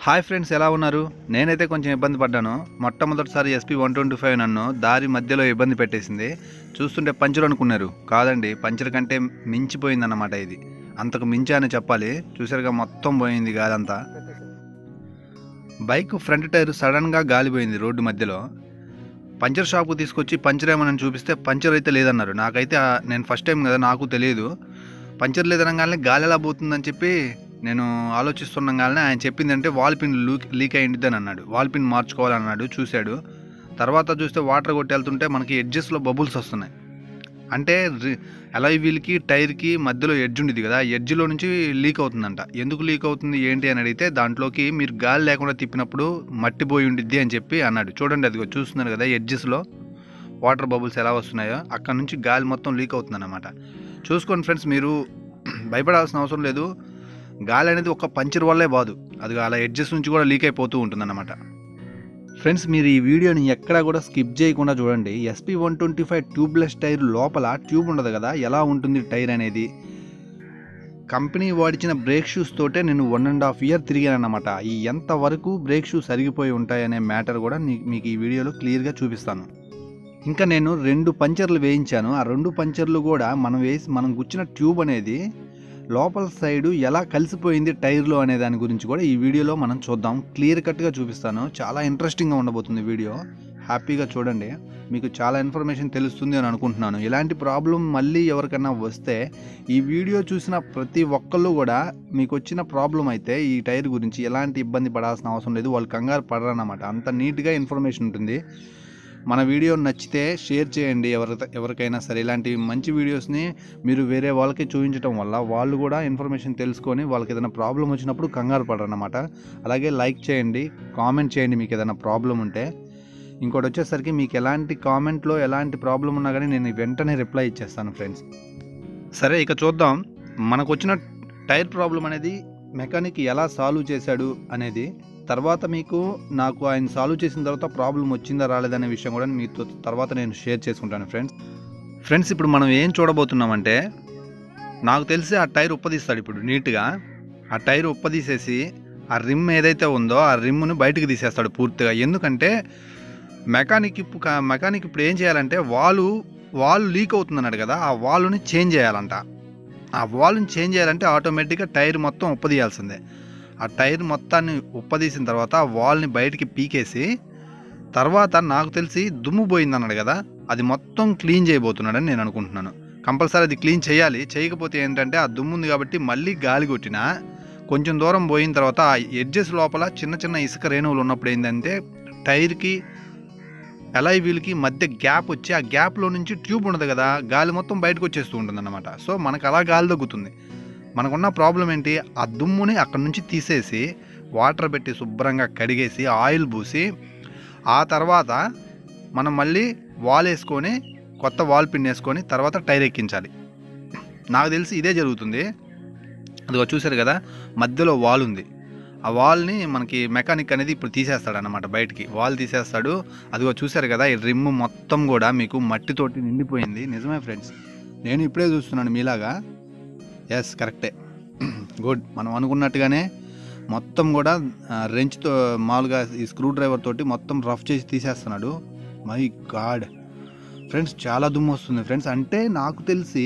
hi friends ఎలా ఉన్నారు నేనైతే కొంచెం ఇబ్బంది పడ్డాను మొట్టమొదటిసారి ఎస్పీ వన్ ట్వంటీ ఫైవ్ నన్ను దారి మధ్యలో ఇబ్బంది పెట్టేసింది చూస్తుంటే పంచర్ అనుకున్నారు కాదండి పంచర్ కంటే మించిపోయిందన్నమాట ఇది అంతకు మించి అని చెప్పాలి చూసారుగా మొత్తం పోయింది గాలంతా బైక్ ఫ్రంట్ టైర్ సడన్గా గాలిపోయింది రోడ్డు మధ్యలో పంచర్ షాప్కు తీసుకొచ్చి పంచర్ ఏమని చూపిస్తే పంచర్ అయితే లేదన్నారు నాకైతే ఆ- నేను ఫస్ట్ టైం కదా నాకు తెలియదు పంచర్ లేదనగానే గాలి ఎలా పోతుందని చెప్పి నేను ఆలోచిస్తుండగానే ఆయన చెప్పిందంటే వాల్ పిన్ లూక్ లీక్ అయ్యింది అని అన్నాడు వాల్ పిన్ మార్చుకోవాలన్నాడు చూశాడు తర్వాత చూస్తే వాటర్ కొట్టి వెళ్తుంటే మనకి ఎడ్జెస్లో బబుల్స్ వస్తున్నాయి అంటే అలాయ్ వీల్కి టైర్కి మధ్యలో ఎడ్జ్ ఉండేది కదా ఎడ్జ్లో నుంచి లీక్ అవుతుందంట ఎందుకు లీక్ అవుతుంది ఏంటి అని అడిగితే దాంట్లోకి మీరు గాలి లేకుండా తిప్పినప్పుడు మట్టి పోయి ఉండిద్ది అని చెప్పి అన్నాడు చూడండి అదిగో చూస్తున్నారు కదా ఎడ్జెస్లో వాటర్ బబుల్స్ ఎలా వస్తున్నాయో అక్కడ నుంచి గాలి మొత్తం లీక్ అవుతుందన్నమాట చూసుకోండి ఫ్రెండ్స్ మీరు భయపడాల్సిన అవసరం లేదు గాలి అనేది ఒక పంచర్ వల్లే బాదు అది అలా ఎడ్జెస్ నుంచి కూడా లీక్ అయిపోతూ ఉంటుందన్నమాట ఫ్రెండ్స్ మీరు ఈ వీడియోని ఎక్కడా కూడా స్కిప్ చేయకుండా చూడండి SP one twenty five tubeless tyre లోపల ట్యూబ్ ఉండదు కదా ఎలా ఉంటుంది టైర్ అనేది కంపెనీ వాడిచిన బ్రేక్ షూస్ తోటే నేను వన్ అండ్ హాఫ్ ఇయర్ తిరిగాను అన్నమాట ఈ ఎంత వరకు బ్రేక్ షూస్ అరిగిపోయి ఉంటాయనే మ్యాటర్ కూడా నీ- మీకు ఈ వీడియోలో క్లియర్గా చూపిస్తాను ఇంకా నేను రెండు పంచర్లు వేయించాను ఆ రెండు పంచర్లు కూడా మనం వేసి మనం గుచ్చిన ట్యూబ్ అనేది లోపల సైడు ఎలా కలిసిపోయింది టైర్లో అనే దాని గురించి కూడా ఈ వీడియోలో మనం చూద్దాం క్లియర్ కట్గా చూపిస్తాను చాలా ఇంట్రెస్టింగ్గా ఉండబోతుంది వీడియో హ్యాపీగా చూడండి మీకు చాలా ఇన్ఫర్మేషన్ తెలుస్తుంది అని అనుకుంటున్నాను ఇలాంటి ప్రాబ్లం మళ్ళీ ఎవరికైనా వస్తే ఈ వీడియో చూసిన ప్రతి ఒక్కళ్ళు కూడా మీకు వచ్చిన ప్రాబ్లం అయితే ఈ టైర్ గురించి ఎలాంటి ఇబ్బంది పడాల్సిన అవసరం లేదు వాళ్ళు కంగారు పడరన్నమాట అంత నీట్గా ఇన్ఫర్మేషన్ ఉంటుంది మన వీడియో నచ్చితే షేర్ చేయండి ఎవరి ఎవరికైనా సరే ఇలాంటి మంచి వీడియోస్ని మీరు వేరే వాళ్ళకి చూపించడం వల్ల వాళ్ళు కూడా ఇన్ఫర్మేషన్ తెలుసుకొని వాళ్ళకి ఏదైనా ప్రాబ్లం వచ్చినప్పుడు కంగారు పడరన్నమాట అలాగే లైక్ చేయండి కామెంట్ చేయండి మీకు ఏదైనా ప్రాబ్లం ఉంటే ఇంకోటి వచ్చేసరికి మీకు ఎలాంటి కామెంట్లో ఎలాంటి ప్రాబ్లం ఉన్నా కానీ నేను వెంటనే రిప్లై ఇచ్చేస్తాను ఫ్రెండ్స్ సరే ఇక చూద్దాం మనకు వచ్చిన టైర్ ప్రాబ్లం అనేది మెకానిక్ ఎలా సాల్వ్ చేశాడు అనేది తర్వాత మీకు నాకు ఆయన సాల్వ్ చేసిన తర్వాత ప్రాబ్లం వచ్చిందా రాలేదనే విషయం కూడా మీతో తర్వాత నేను షేర్ చేసుకుంటాను ఫ్రెండ్స్ ఫ్రెండ్స్ ఇప్పుడు మనం ఏం చూడబోతున్నామంటే నాకు తెలిసి ఆ టైర్ ఉప్పదీస్తాడు ఇప్పుడు నీట్గా ఆ టైర్ ఉప్పదీసేసి ఆ రిమ్ ఏదైతే ఉందో ఆ రిమ్ను బయటకు తీసేస్తాడు పూర్తిగా ఎందుకంటే మెకానిక్ ఇప్పుడు కా- మెకానిక్ ఇప్పుడు ఏం చేయాలంటే వాలు వాల్ లీక్ అవుతుందన్నాడు కదా ఆ వాల్ని చేంజ్ చేయాలంట ఆ వాల్ని చేంజ్ చేయాలంటే ఆటోమేటిక్గా టైర్ మొత్తం ఉప్పదీయాల్సిందే ఆ టైర్ మొత్తాన్ని ఉప్పదీసిన తర్వాత ఆ వాల్ని బయటికి పీకేసి తర్వాత నాకు తెలిసి దుమ్ము పోయింది అన్నాడు కదా అది మొత్తం క్లీన్ చేయబోతున్నాడని నేను అనుకుంటున్నాను కంపల్సరీ అది క్లీన్ చేయాలి చేయకపోతే ఏంటంటే ఆ దుమ్ము ఉంది కాబట్టి మళ్ళీ గాలి కొట్టినా కొంచెం దూరం పోయిన తర్వాత ఆ ఎడ్జెస్ లోపల చిన్న చిన్న ఇసుక రేణువులు ఉన్నప్పుడు ఏంటంటే టైర్కి ఎలాయ్ వీల్కి మధ్య గ్యాప్ వచ్చి ఆ గ్యాప్లో నుంచి ట్యూబ్ ఉండదు కదా గాలి మొత్తం బయటకు వచ్చేస్తూ ఉంటుంది అనమాట సో మనకు అలా గాలి తగ్గుతుంది మనకున్న ప్రాబ్లం ఏంటి ఆ దుమ్ముని అక్కడ నుంచి తీసేసి వాటర్ పెట్టి శుభ్రంగా కడిగేసి ఆయిల్ పూసి ఆ తర్వాత మనం మళ్ళీ వాల్ వేసుకొని కొత్త వాల్ పిన్ వేసుకొని తర్వాత టైర్ ఎక్కించాలి నాకు తెలిసి ఇదే జరుగుతుంది అదిగో చూశారు కదా మధ్యలో వాల్ ఉంది ఆ వాల్ని మనకి మెకానిక్ అనేది ఇప్పుడు తీసేస్తాడు అనమాట బయటికి వాల్ తీసేస్తాడు అదిగో చూశారు కదా ఈ రిమ్ మొత్తం కూడా మీకు మట్టితోటి నిండిపోయింది నిజమే ఫ్రెండ్స్ నేను ఇప్పుడే చూస్తున్నాను మీలాగా ఎస్ కరెక్టే గుడ్ మనం అనుకున్నట్టుగానే మొత్తం కూడా రెంచ్తో మామూలుగా ఈ స్క్రూ డ్రైవర్ తోటి మొత్తం రఫ్ చేసి తీసేస్తున్నాడు మై గాడ్ ఫ్రెండ్స్ చాలా దుమ్ము వస్తుంది ఫ్రెండ్స్ అంటే నాకు తెలిసి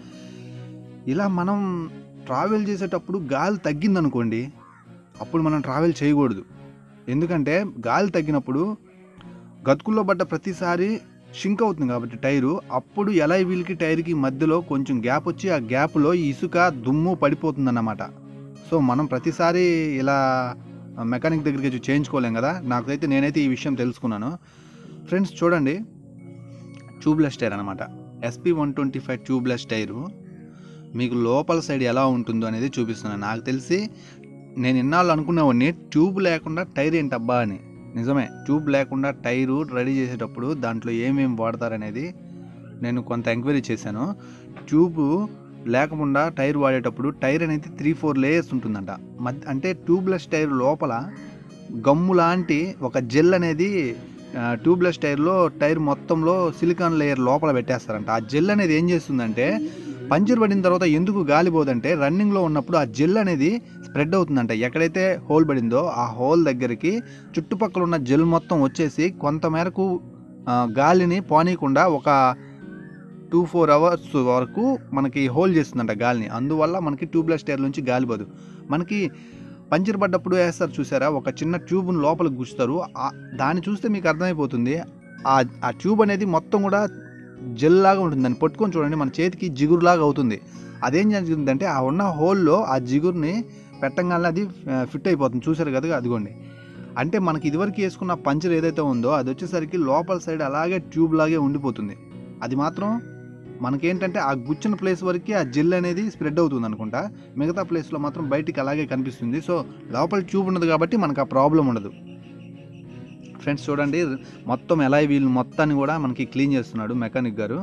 ఇలా మనం ట్రావెల్ చేసేటప్పుడు గాలి తగ్గిందనుకోండి అప్పుడు మనం ట్రావెల్ చేయకూడదు ఎందుకంటే గాలి తగ్గినప్పుడు గతుకుల్లో పడ్డ ప్రతిసారి షింక్ అవుతుంది కాబట్టి టైరు అప్పుడు ఎలా వీల్కి టైర్కి మధ్యలో కొంచెం గ్యాప్ వచ్చి ఆ గ్యాప్లో ఈ ఇసుక దుమ్ము పడిపోతుందన్నమాట సో మనం ప్రతిసారి ఇలా మెకానిక్ దగ్గరికి వచ్చి చేయించుకోలేం కదా నాకైతే నేనైతే ఈ విషయం తెలుసుకున్నాను ఫ్రెండ్స్ చూడండి ట్యూబ్లెస్ టైర్ అనమాట SP one twenty five tubeless tyre మీకు లోపల సైడ్ ఎలా ఉంటుందో అనేది చూపిస్తున్నాను నాకు తెలిసి నేను ఇన్నాళ్ళు అనుకునేవాడిని ట్యూబ్ లేకుండా టైర్ ఏంటబ్బా అని నిజమే ట్యూబ్ లేకుండా టైరు రెడీ చేసేటప్పుడు దాంట్లో ఏమేమి వాడతారనేది నేను కొంత ఎంక్వైరీ చేశాను ట్యూబ్ లేకుండా టైర్ వాడేటప్పుడు టైర్ అనేది త్రీ ఫోర్ లేయర్స్ ఉంటుందంట మధ్య అంటే ట్యూబ్లెస్ టైర్ లోపల గమ్ము లాంటి ఒక జెల్ అనేది ఆ, ట్యూబ్లెస్ టైర్లో టైర్ మొత్తంలో సిలికాన్ లేయర్ లోపల పెట్టేస్తారంట ఆ జెల్ అనేది ఏం చేస్తుందంటే పంచర్ పడిన తర్వాత ఎందుకు గాలి పోదంటే రన్నింగ్లో ఉన్నప్పుడు ఆ జెల్ అనేది స్ప్రెడ్ అవుతుందంట ఎక్కడైతే హోల్ పడిందో ఆ హోల్ దగ్గరికి చుట్టుపక్కల ఉన్న జెల్ మొత్తం వచ్చేసి కొంతమేరకు ఆ, గాలిని పోనీయకుండా ఒక టూ ఫోర్ అవర్స్ వరకు మనకి హోల్ చేస్తుందంట గాలిని అందువల్ల మనకి ట్యూబ్లెస్ టైర్ నుంచి గాలి పోదు మనకి పంచర్ పడ్డప్పుడు వేస్తారు చూసారా ఒక చిన్న ట్యూబ్ను లోపలికి గుచ్చుతారు ఆ- దాన్ని చూస్తే మీకు అర్థమైపోతుంది ఆ ఆ ట్యూబ్ అనేది మొత్తం కూడా జెల్ లాగా ఉంటుంది దాన్ని పట్టుకొని చూడండి మన చేతికి జిగురులాగా అవుతుంది అదేం జరుగుతుందంటే ఆ ఉన్న హోల్లో ఆ జిగురుని పెట్టంగానే అది ఆ, ఫిట్ అయిపోతుంది చూసారు కదా అదిగోండి అంటే మనకి ఇదివరకు వేసుకున్న పంచర్ ఏదైతే ఉందో అది వచ్చేసరికి లోపల సైడ్ అలాగే ట్యూబ్ లాగే ఉండిపోతుంది అది మాత్రం మనకేంటంటే ఆ గుచ్చిన ప్లేస్ వరకు ఆ జెల్ అనేది స్ప్రెడ్ అవుతుంది అనుకుంటా మిగతా ప్లేస్లో మాత్రం బయటికి అలాగే కనిపిస్తుంది సో లోపల ట్యూబ్ ఉండదు కాబట్టి మనకు ఆ ప్రాబ్లం ఉండదు ఫ్రెండ్స్ చూడండి మొత్తం ఎలా వీళ్ళు మొత్తాన్ని కూడా మనకి క్లీన్ చేస్తున్నాడు మెకానిక్ గారు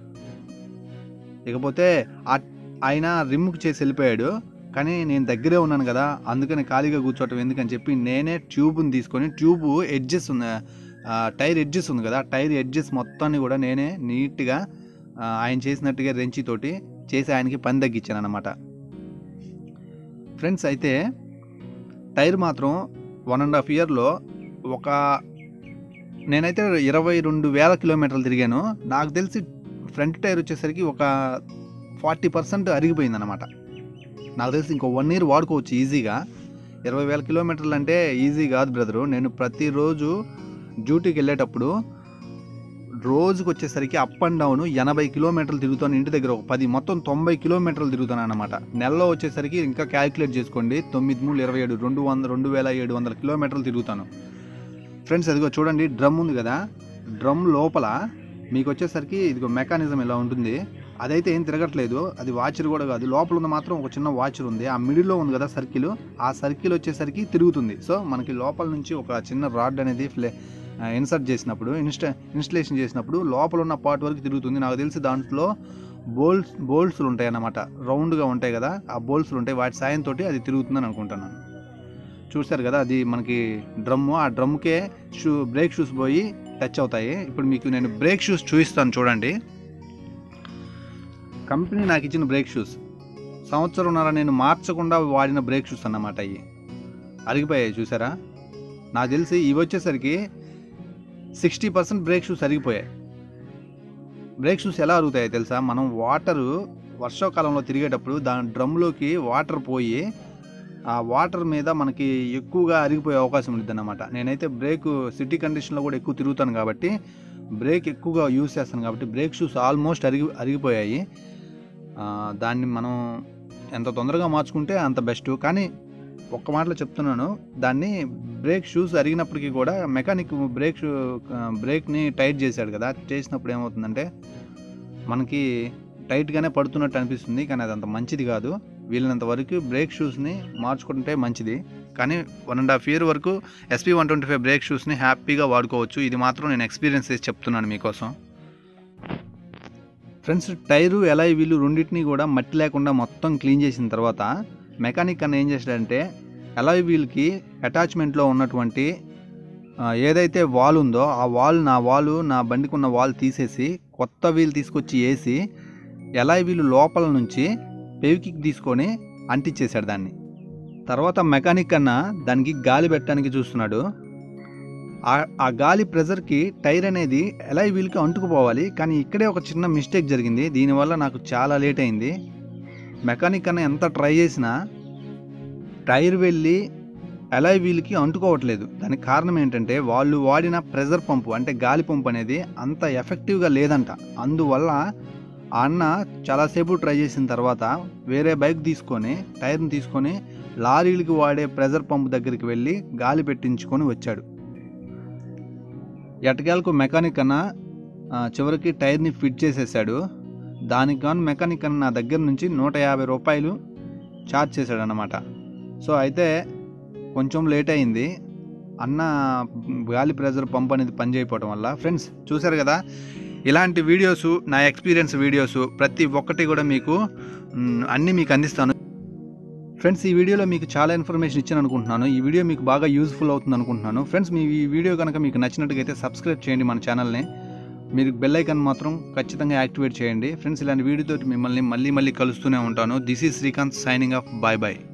ఇకపోతే ఆ- ఆయన రిమ్కి చేసి వెళ్ళిపోయాడు కానీ నేను దగ్గరే ఉన్నాను కదా అందుకని ఖాళీగా కూర్చోవటం ఎందుకని చెప్పి నేనే ట్యూబ్ని తీసుకొని ట్యూబ్ ఎడ్జెస్ ఉంది ఆ, టైర్ ఎడ్జెస్ ఉంది కదా టైర్ ఎడ్జెస్ మొత్తాన్ని కూడా నేనే నీట్గా ఆ, ఆయన చేసినట్టుగా రెంచితోటి చేసి ఆయనకి పని తగ్గించాను అనమాట ఫ్రెండ్స్ అయితే టైర్ మాత్రం వన్ అండ్ హాఫ్ ఇయర్లో ఒక నేనైతే ఇరవై రెండు వేల కిలోమీటర్లు తిరిగాను నాకు తెలిసి ఫ్రంట్ టైర్ వచ్చేసరికి ఒక ఫార్టీ పర్సెంట్ అరిగిపోయింది అనమాట నాకు తెలిసి ఇంకో వన్ ఇయర్ వాడుకోవచ్చు ఈజీగా ఇరవై వేల కిలోమీటర్లు అంటే ఈజీ కాదు బ్రదరు నేను ప్రతిరోజు డ్యూటీకి వెళ్ళేటప్పుడు రోజుకి వచ్చేసరికి అప్ అండ్ డౌన్ ఎనభై కిలోమీటర్లు తిరుగుతాను ఇంటి దగ్గర ఒక పది మొత్తం తొంభై కిలోమీటర్లు తిరుగుతాను అనమాట నెలలో వచ్చేసరికి ఇంకా క్యాలిక్యులేట్ చేసుకోండి తొమ్మిది మూడు ఇరవై ఏడు రెండు వంద రెండు వేల ఏడు వందల కిలోమీటర్లు తిరుగుతాను ఫ్రెండ్స్ అదిగో చూడండి డ్రమ్ ఉంది కదా డ్రమ్ లోపల మీకు వచ్చేసరికి ఇదిగో మెకానిజం ఇలా ఉంటుంది అదైతే ఏం తిరగట్లేదు అది వాచర్ కూడా కాదు లోపల ఉన్న మాత్రం ఒక చిన్న వాచర్ ఉంది ఆ మిడిల్లో ఉంది కదా సర్కిల్ ఆ సర్కిల్ వచ్చేసరికి తిరుగుతుంది సో మనకి లోపల నుంచి ఒక చిన్న రాడ్ అనేది ఫ్లే ఇన్సర్ట్ చేసినప్పుడు ఇన్స్టా ఇన్స్టలేషన్ చేసినప్పుడు లోపల ఉన్న పార్ట్ వరకు తిరుగుతుంది నాకు తెలిసి దాంట్లో బోల్స్ బోల్ట్స్లు ఉంటాయి అన్నమాట రౌండ్గా ఉంటాయి కదా ఆ బోల్ట్స్లు ఉంటాయి వాటి సాయంతో అది తిరుగుతుందని అనుకుంటున్నాను చూశారు కదా అది మనకి డ్రమ్ము ఆ డ్రమ్కే షూ బ్రేక్ షూస్ పోయి టచ్ అవుతాయి ఇప్పుడు మీకు నేను బ్రేక్ షూస్ చూపిస్తాను చూడండి కంపెనీ నాకు ఇచ్చిన బ్రేక్ షూస్ సంవత్సరంన్నర నేను మార్చకుండా వాడిన బ్రేక్ షూస్ అన్నమాట అవి అరిగిపోయాయి చూసారా నాకు తెలిసి ఇవి వచ్చేసరికి సిక్స్టీ పర్సెంట్ బ్రేక్ షూస్ అరిగిపోయాయి బ్రేక్ షూస్ ఎలా అరుగుతాయో తెలుసా మనం వాటరు వర్షాకాలంలో తిరిగేటప్పుడు దాని డ్రమ్లోకి వాటర్ పోయి ఆ వాటర్ మీద మనకి ఎక్కువగా అరిగిపోయే అవకాశం ఉంటుంది అన్నమాట నేనైతే బ్రేక్ సిటీ కండిషన్లో కూడా ఎక్కువ తిరుగుతాను కాబట్టి బ్రేక్ ఎక్కువగా యూస్ చేస్తాను కాబట్టి బ్రేక్ షూస్ ఆల్మోస్ట్ అరిగి అరిగిపోయాయి ఆ, దాన్ని మనం ఎంత తొందరగా మార్చుకుంటే అంత బెస్ట్ కానీ ఒక్క మాటలో చెప్తున్నాను దాన్ని బ్రేక్ షూస్ అరిగినప్పటికీ కూడా మెకానిక్ బ్రేక్ షూ బ్రేక్ని టైట్ చేశాడు కదా చేసినప్పుడు ఏమవుతుందంటే మనకి టైట్గానే పడుతున్నట్టు అనిపిస్తుంది కానీ అది అంత మంచిది కాదు వీళ్ళనంత వరకు బ్రేక్ షూస్ని మార్చుకుంటే మంచిది కానీ వన్ అండ్ హాఫ్ ఇయర్ వరకు SP one twenty five brake షూస్ని హ్యాపీగా వాడుకోవచ్చు ఇది మాత్రం నేను ఎక్స్పీరియన్స్ చేసి చెప్తున్నాను మీకోసం ఫ్రెండ్స్ టైరు ఎలా వీళ్ళు రెండింటిని కూడా మట్టి లేకుండా మొత్తం క్లీన్ చేసిన తర్వాత మెకానిక్ అన్న ఏం చేశాడంటే ఎలా వీల్కి అటాచ్మెంట్లో ఉన్నటువంటి ఆ, ఏదైతే వాల్ ఉందో ఆ వాల్ నా వాల్ నా బండికి ఉన్న వాల్ తీసేసి కొత్త వీల్ తీసుకొచ్చి వేసి ఎలా వీళ్ళు లోపల నుంచి పెవికిక్ తీసుకొని అంటించేశాడు దాన్ని తర్వాత మెకానిక్ అన్న దానికి గాలి పెట్టడానికి చూస్తున్నాడు ఆ- ఆ గాలి ప్రెజర్కి టైర్ అనేది ఎలా వీల్కి అంటుకుపోవాలి కానీ ఇక్కడే ఒక చిన్న మిస్టేక్ జరిగింది దీనివల్ల నాకు చాలా లేట్ అయింది మెకానిక్ అన్న ఎంత ట్రై చేసినా టైర్ వెళ్ళి అలాయ్ వీల్కి అంటుకోవట్లేదు దానికి కారణం ఏంటంటే వాళ్ళు వాడిన ప్రెజర్ పంపు అంటే గాలి పంపు అనేది అంత ఎఫెక్టివ్గా లేదంట అందువల్ల ఆ అన్న చాలాసేపు ట్రై చేసిన తర్వాత వేరే బైక్ తీసుకొని టైర్ని తీసుకొని లారీలకి వాడే ప్రెజర్ పంప్ దగ్గరికి వెళ్ళి గాలి పెట్టించుకొని వచ్చాడు ఎటకేలకు మెకానిక్ అన్న ఆ, చివరికి టైర్ని ఫిట్ చేసేసాడు దానికి గాను మెకానిక్ అన్న నా దగ్గర నుంచి నూట యాభై రూపాయలు ఛార్జ్ చేశాడు అన్నమాట సో అయితే కొంచెం లేట్ అయింది అన్న గాలి ప్రెజర్ పంప్ అనేది పనిచేయకపోవడం వల్ల ఫ్రెండ్స్ చూశారు కదా ఇలాంటి వీడియోస్ నా ఎక్స్పీరియన్స్ వీడియోస్ ప్రతి ఒక్కటి కూడా మీకు మ్, అన్నీ మీకు అందిస్తాను ఫ్రెండ్స్ ఈ వీడియోలో మీకు చాలా ఇన్ఫర్మేషన్ ఇచ్చాను అనుకుంటున్నాను ఈ వీడియో మీకు బాగా యూజ్ఫుల్ అవుతుంది అనుకుంటున్నాను ఫ్రెండ్స్ మీ ఈ వీడియో కనుక మీకు నచ్చినట్టుగైతే సబ్స్క్రైబ్ చేయండి మన ఛానల్ని మీరు బెల్ ఐకాన్ మాత్రం ఖచ్చితంగా యాక్టివేట్ చేయండి ఫ్రెండ్స్ ఇలాంటి వీడియోతో మిమ్మల్ని మళ్ళీ మళ్ళీ కలుస్తూనే ఉంటాను this is Srikanth signing off bye bye